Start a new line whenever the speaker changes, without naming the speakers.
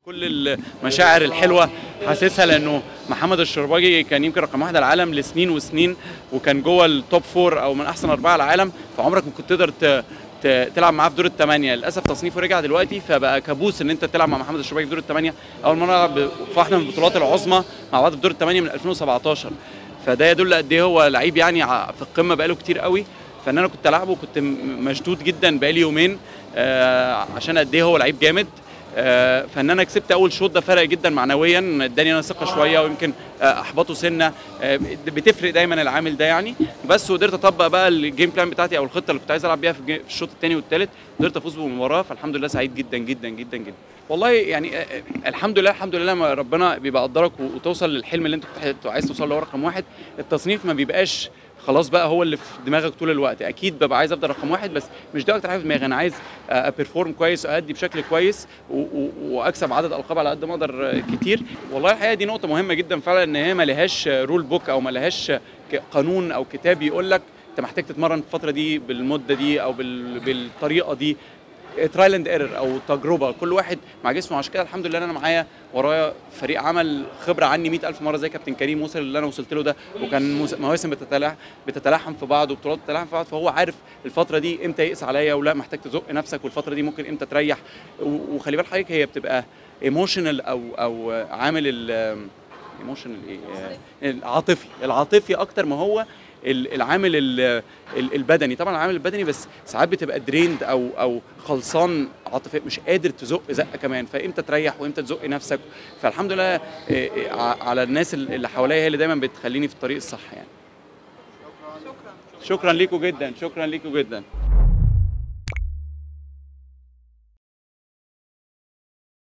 كل المشاعر الحلوه حاسسها لانه محمد الشرباجي كان يمكن رقم واحد على العالم لسنين وسنين وكان جوه التوب فور او من احسن اربعه على العالم فعمرك ما كنت تقدر ت- ت- تلعب معاه في دور الثمانيه للاسف تصنيفه رجع دلوقتي فبقى كابوس ان انت تلعب مع محمد الشرباجي في دور الثمانيه اول مره العب في واحده من البطولات العظمى مع بعض في دور الثمانيه من 2017 فده يدل قد ايه هو لعيب يعني ع- في القمه بقاله كتير قوي فان انا كنت العبه كنت م- مشدود جدا بقالي يومين آه عشان قد ايه هو لعيب جامد آه، فان انا كسبت اول شوط ده فرق جدا معنويا اداني انا ثقه شويه ويمكن آه، احبطه سنه آه، بتفرق دايما العامل ده يعني بس وقدرت اطبق بقى الجيم بلان بتاعتي او الخطه اللي كنت عايز العب بيها في الجي- في الشوط الثاني والثالث قدرت افوز بالمباراه فالحمد لله سعيد جدا جدا جدا جدا والله يعني آه، آه، الحمد لله الحمد لله ما ربنا بيبقى قدرك و- وتوصل للحلم اللي انت كنت عايز توصل له رقم واحد التصنيف ما بيبقاش خلاص بقى هو اللي في دماغك طول الوقت اكيد ببقى عايز افضل رقم واحد بس مش ده اكتر حاجه في دماغي انا عايز ابرفورم كويس وادي بشكل كويس و- و- واكسب عدد القاب على قد ما اقدر آه، كتير والله الحقيقه دي نقطه مهمه جدا فعلا ان هي ما لهاش رول بوك او ما لهاش ك- قانون او كتاب يقول لك انت محتاج تتمرن في الفتره دي بالمده دي او بال- بالطريقه دي ترايل اند ايرور او تجربه كل واحد مع جسمه عشان كده الحمد لله انا معايا ورايا فريق عمل خبره عني 100000 مره زي كابتن كريم وصل اللي انا وصلت له ده وكان موس- مواسم بتتلاح بتتلاحم في بعض وبطولات بتتلاحم في بعض فهو عارف الفتره دي امتى يقيس عليا ولا محتاج تزق نفسك والفتره دي ممكن امتى تريح و- وخلي بالك حضرتك هي بتبقى ايموشنال او او عامل ال ايموشنال ايه العاطفي العاطفي اكتر ما هو ال- العامل ال- ال- البدني طبعا العامل البدني بس ساعات بتبقى دريند او او خلصان عاطفيا مش قادر تزق زقه كمان فامتى تريح وامتى تزق نفسك فالحمد لله إيه، إيه، ع- على الناس اللي حواليا هي اللي دايما بتخليني في الطريق الصح يعني شكرا شكرا ليكم جدا شكرا ليكم جدا